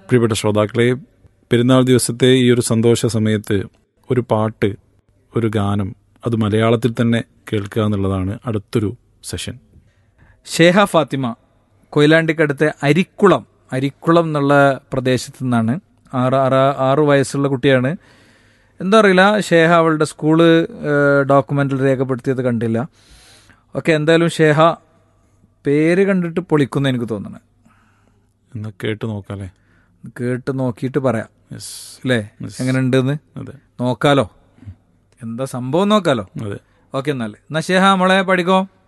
പ്രിയപ്പെട്ട ശ്രോതാക്കളെ പെരുന്നാൾ ദിവസത്തെ ഈ ഒരു സന്തോഷ സമയത്ത് ഒരു പാട്ട് ഒരു ഗാനം അത് മലയാളത്തിൽ തന്നെ കേൾക്കുക എന്നുള്ളതാണ് അടുത്തൊരു സെഷൻ ഷേഹ ഫാത്തിമ കൊയിലാണ്ടിക്കടുത്തെ അരിക്കുളം അരിക്കുളം എന്നുള്ള പ്രദേശത്തു നിന്നാണ് ആറ് ആറ് ആറ് വയസ്സുള്ള കുട്ടിയാണ് എന്താ അറിയില്ല ഷേഹ അവളുടെ സ്കൂള് ഡോക്യുമെന്റിൽ രേഖപ്പെടുത്തിയത് കണ്ടില്ല ഓക്കെ എന്തായാലും ഷേഹ പേര് കണ്ടിട്ട് പൊളിക്കുന്ന എനിക്ക് തോന്നുന്നത് എന്ന് കേട്ട് നോക്കാല്ലേ കേട്ട് നോക്കിയിട്ട് പറയാം യെസ് അല്ലേ എങ്ങനെ ഉണ്ടെന്ന് അതെ നോക്കാലോ എന്താ സംഭവം നോക്കാലോ അതെ ഓക്കെ എന്നാൽ എന്നാ ഷേഹ മോളെ പഠിക്കോ